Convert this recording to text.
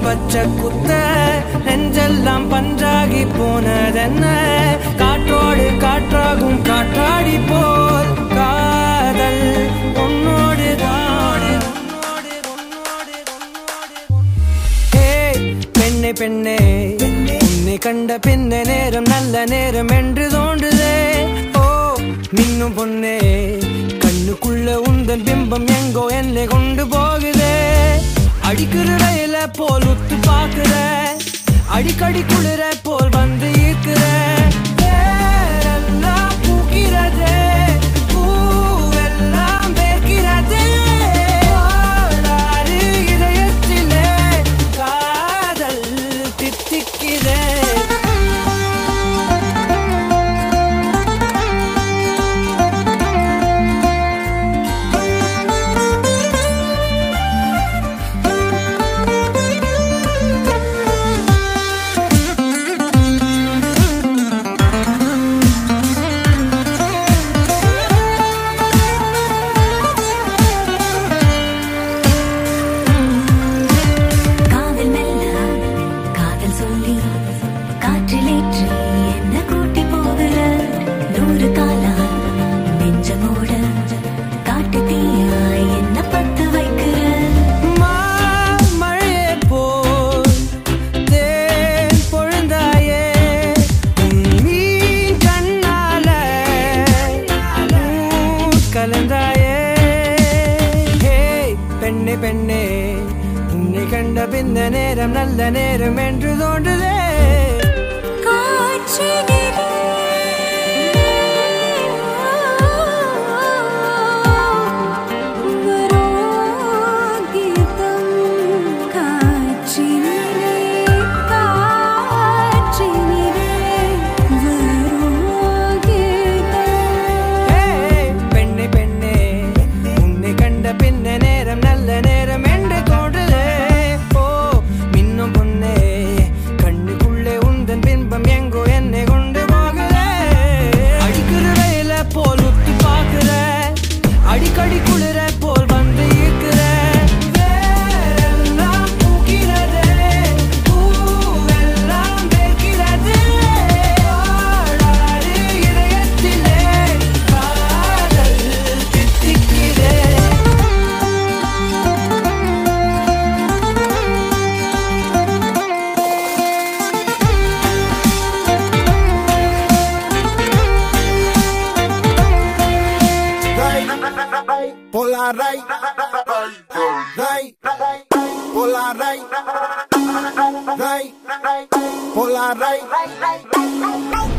பச்சை குத்த நெஞ்செல்லாம் பஞ்சாகி போனதென்ன காற்றோடு காற்றாகும் காற்றாடி போல் காதல் உன்னோடு பெண்ணே பெண்ணே உன்னை கண்ட பின்ன நேரம் நல்ல நேரம் என்று தோன்றுதே ஓ மின்னும் பொண்ணே கண்ணுக்குள்ள உந்தன் பிம்பம் எங்கோ என்னை கொண்டு போகுதே அடிக்கிற ரயில போல் உத்து பாக்குற அடிக்கடி குளிர போல் வந்து ஈர்க்கிற வேரெல்லாம் பூக்கிறதே பூவெல்லாம் வேர்க்கிறதே கோளாறு இதயத்திலே காதல் தித்திக்கிறே காதல் மெல்ல காதல் சொல்லி காற்றிலேற்றி என்ன கூட்டி போகிற நூறு காலா நெஞ்சமோட காட்டு தீயாய் என்ன பத்து வைக்கிற மழையே போல் தேன் பொழுந்தாயே உன் மீன் கண்ணால ஊர் கலந்தாயே ஹே பெண்ணே பெண்ணே உன்னை கண்ட பிந்த நேரம் நல்ல நேரம் என்று தோன்றுதே காட்சியிலே வரும் கீதம் காட்சியிலே காட்சியிலே வரும் கீதம் ஹே பெண்ணே பெண்ணே உன்னை கண்ட பின்ன நேரம் நல்ல நேரம் என்று தோன்றுதே ஓ மின்னும் பொண்ணே கண்ணுக்குள்ளே உந்தன் பின்பம் எங்கோ என்னை கொண்டு போகுதே அடிக்கிற ரயில போல் உத்து பாக்குற அடிக்கடி குளிர போல் வந்து ஈர்க்கிற வேரெல்லாம் பூக்கிறதே பூவெல்லாம் வேர்க்கிறதே கோளாறு இதயத்திலே காதல் தித்திக்கிறே Ray, Pola Ray, Ray, Pola Ray, Ray, Pola Ray.